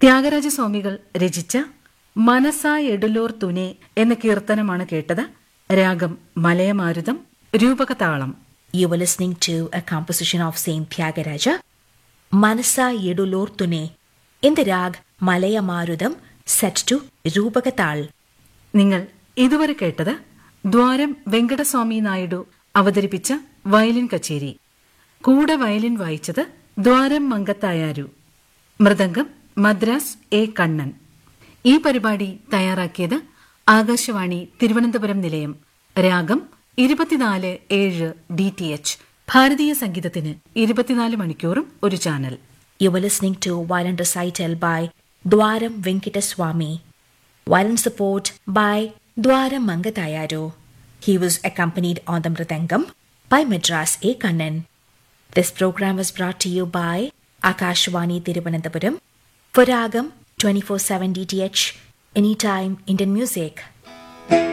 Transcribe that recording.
ത്യാഗരാജസ്വാമികൾ രചിച്ച മനസ എഡുലോർ തുനെ എന്ന കീർത്തനമാണ് കേട്ടത് രാഗം മലയമാരുതം രൂപകതാളം You were listening to a composition of Saint Tyagaraja, Manasa Yedulor Tune, in the rag Malaya Marudam, set to Rupagatal. നിങ്ങൾ ഇതുവരെ കേട്ടത് ദ്വാരം വെങ്കടസ്വാമി നായിഡു അവതരിപ്പിച്ച വയലിൻ കച്ചേരി കൂടെ വയലിൻ വായിച്ചത് ദ്വാരം മങ്കത്തായാരു മൃദംഗം മദ്രാസ് എ കണ്ണൻ ഈ പരിപാടി തയ്യാറാക്കിയത് ആകാശവാണി തിരുവനന്തപുരം നിലയം രാഗം ഇരുപത്തിനാല് ഏഴ് ഡി ടി എച്ച് ഭാരതീയ സംഗീതത്തിന് ഇരുപത്തിനാല് മണിക്കൂറും ഒരു channel You were listening to Violin Recital by Dwaram Venkataswamy. Violin support by Dwaram Mangatayaru. He was accompanied on the Mridangam by Madras A. Kannan. This program was brought to you by Akashwani Tiruvananthapuram for Ragam 24-7 DTH Anytime Indian Music.